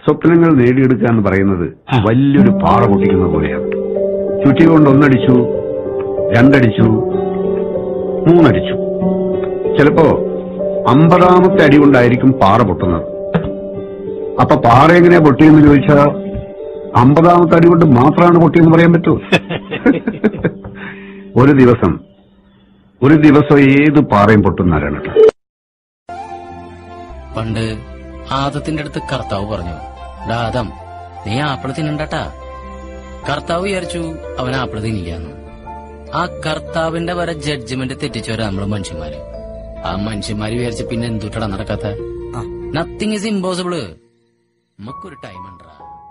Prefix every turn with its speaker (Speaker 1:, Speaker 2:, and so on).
Speaker 1: സ്വപ്നങ്ങൾ നേടിയെടുക്കുക എന്ന് പറയുന്നത് വലിയൊരു പാറ പൊട്ടിക്കുന്ന പോലെയാണ് ചുറ്റി കൊണ്ട് ഒന്നടിച്ചു രണ്ടടിച്ചു മൂന്നടിച്ചു ചിലപ്പോ അമ്പതാമത്തെ അടി കൊണ്ടായിരിക്കും പാറ പൊട്ടുന്നത് അപ്പൊ പാറ എങ്ങനെയാ പൊട്ടിയെന്ന് ചോദിച്ചാൽ അമ്പതാമത്തെ അടി കൊണ്ട് മാത്രമാണ് പൊട്ടിയെന്ന് പറയാൻ പറ്റൂ ഒരു ദിവസം ഒരു ദിവസം ഏത് പാറയും പൊട്ടുന്നവരാണ് കേട്ടോ
Speaker 2: പണ്ട് ആദത്തിന്റെ അടുത്ത് കർത്താവ് പറഞ്ഞു ദാദം നീ ആപ്പിള് തിന്നണ്ടട്ടാ കർത്താവ് വിചാരിച്ചു അവൻ ആപ്പിള് തിന്നില്ലാന്ന് ആ കർത്താവിന്റെ വരെ ജഡ്ജ്മെന്റ് തെറ്റിച്ചവരാ നമ്മള് മനുഷ്യന്മാര് ആ മനുഷ്യന്മാര് വിചാരിച്ച പിന്നെ എന്തുട്ടടാ നടക്കാത്ത നത്തിങ് ഇസ് ഇമ്പോസിബിള് നമുക്കൊരു ടൈം ഉണ്ടാ